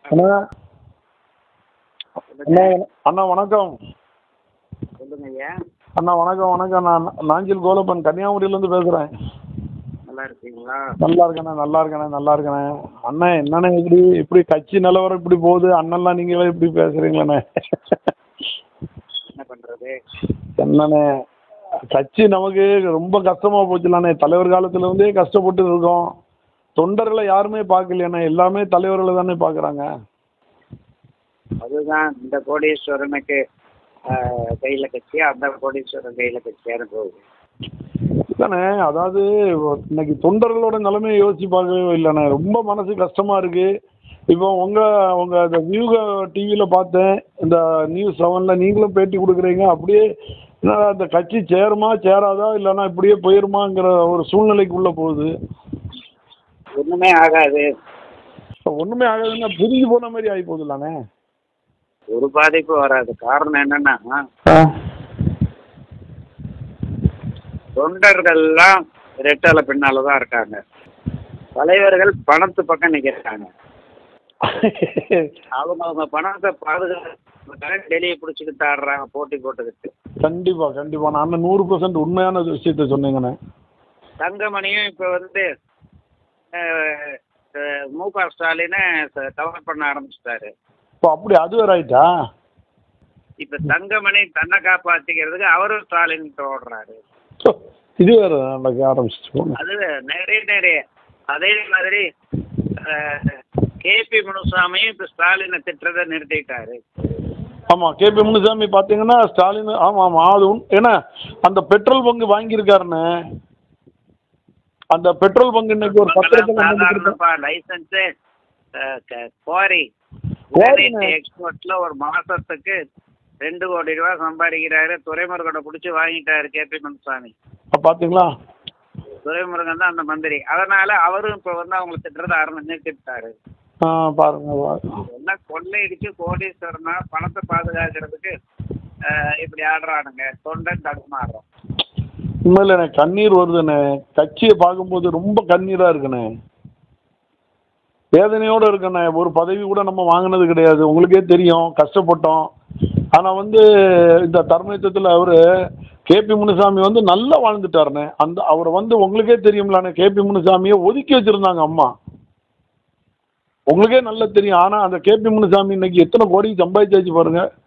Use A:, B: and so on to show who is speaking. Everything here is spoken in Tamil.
A: அண்ணா அண்ணா அண்ணா வணக்கம்
B: சொல்லுங்க ஐயா
A: அண்ணா வணக்கம் வணக்கம் நான் நாஞ்சில் கோலப்பன் கன்னியாகுமரியிலேருந்து பேசுகிறேன்
B: நல்லா இருக்கீங்களா
A: நல்லா இருக்கண்ணே நல்லா இருக்கண்ணே நல்லா இருக்கண்ணே அண்ணே என்னண்ணே இப்படி இப்படி கட்சி நிலவரம் இப்படி போகுது அண்ணன்லாம் நீங்களே இப்படி பேசுகிறீங்களண்ணே
B: என்ன பண்றது
A: என்னண்ணே கட்சி நமக்கு ரொம்ப கஷ்டமாக போச்சுலாண்ணே தலைவர் காலத்துல இருந்தே கஷ்டப்பட்டு இருக்கோம் தொண்டர்களை யாருமே பார்க்கலையாண்ணே எல்லாமே தலைவர்களை தானே பார்க்குறாங்க
B: அதுதான் இந்த கோடீஸ்வரனுக்கு ஆஹ், கையில கட்சி அந்த கோடீஸ்வரன் கையில கட்சியாரு போகுது
A: தானே அதாவது இன்னைக்கு தொண்டர்களோட நிலைமையை யோசிச்சு பார்க்கவே இல்லைண்ணே ரொம்ப மனசு கஷ்டமா இருக்கு இப்போ உங்க உங்க இந்த வியூக டிவியில பார்த்தேன் இந்த நியூஸ் செவன்ல நீங்களும் பேட்டி கொடுக்குறீங்க அப்படியே என்னடா இந்த கட்சி சேருமா சேராதா இல்லைன்னா இப்படியே போயிருமாங்கிற ஒரு சூழ்நிலைக்குள்ள போகுது
B: ஒண்ணுமே ஆகாது
A: ஒண்ணுமே ஆகாதுன்னா பிரிஞ்சு போன மாதிரி ஆகி போகுதுலாண்ணே
B: ஒரு பாதிப்பு வராது காரணம் என்னன்னா தொண்டர்கள்லாம் ரெட்டால பின்னால தான் இருக்காங்க தலைவர்கள் பணத்து பக்கம் நிக்கிறாங்க அவங்க அவங்க பணத்தை பாதுகாக்க டெல்லியை பிடிச்சிக்கிட்டு ஆடுறாங்க போட்டி போட்டுக்கிட்டு
A: கண்டிப்பா கண்டிப்பா நான் நூறு பர்சன்ட் உண்மையான விஷயத்த சொன்னீங்கண்ணே
B: தங்கமணியும் இப்போ வந்து அஹ், அஹ், மு க ஸ்டாலினை கவர் பண்ண ஆரம்பிச்சிட்டாரு
A: இப்போ அப்படி அது வேற ஆயிட்டா
B: இப்போ தங்கமணி தன்னை காப்பாற்றிக்கிறதுக்கு அவரும் ஸ்டாலின் ஓடுறாரு
A: ச்சோ, இது வேற நடக்க ஆரம்பிச்சிச்சு போங்க
B: அது நிறைய நிறைய அதே மாதிரி கேபி முனுசாமியும் இப்போ ஸ்டாலினை திட்டுறதை நிறுத்திட்டாரு
A: ஆமா கேபி முனுசாமி பாத்தீங்கன்னா ஸ்டாலின் ஆமா ஆமா அது உண்- ஏன்னா அந்த பெட்ரோல் பங்கு வாங்கியிருக்காருண்ணே அந்த பெட்ரோல் பங்கு இன்னைக்கு ஒரு பத்திரத்தில்
B: சாதாரணப்பா லைசன்ஸு குவாரி
A: குவாரிண்ணே.
B: எக்ஸ்போர்ட்ல ஒரு மாசத்துக்கு ரெண்டு கோடி ரூபாய் சம்பாதிக்கிறாரு துறைமுருகனை பிடிச்சி வாங்கிட்டாரு கேபி முனுசாமி
A: பாத்தீங்களா
B: துரைமுருகன் தான் அந்த மந்திரி அதனால அவரும் இப்போ வந்து அவங்களை திட்டுறத ஆரம்பிச்சு நிறுத்திட்டாரு
A: ஆ, பாருங்க பாருங்க.
B: எல்லாம் கொள்ளையடிச்சு கோடீஸ்வரனா பணத்தை பாதுகாக்கிறதுக்கு அஹ், இப்படி ஆடுறானுங்க தொண்டன் தடுமாறுறோம்
A: உண்மையில எனக்கு கண்ணீர் வருதுண்ணே கட்சியை பார்க்கும்போது ரொம்ப கண்ணீரா இருக்குண்ணே வேதனையோட இருக்கண்ணே ஒரு பதவி கூட நம்ம வாங்கினது கிடையாது உங்களுக்கே தெரியும் கஷ்டப்பட்டோம் ஆனா வந்து இந்த தர்மயுத்தத்தில் அவரு கேபி முனுசாமி வந்து நல்லா வாழ்ந்துட்டாருண்ணே அந்த அவர் வந்து உங்களுக்கே தெரியும்லாண்ணே கேபி முனுசாமியை ஒதுக்கி வச்சிருந்தாங்க அம்மா உங்களுக்கே நல்லா தெரியும் ஆனா அந்த கேபி முனுசாமி இன்னைக்கு எத்தனை கோடி சம்பாதிச்சாச்சு பாருங்க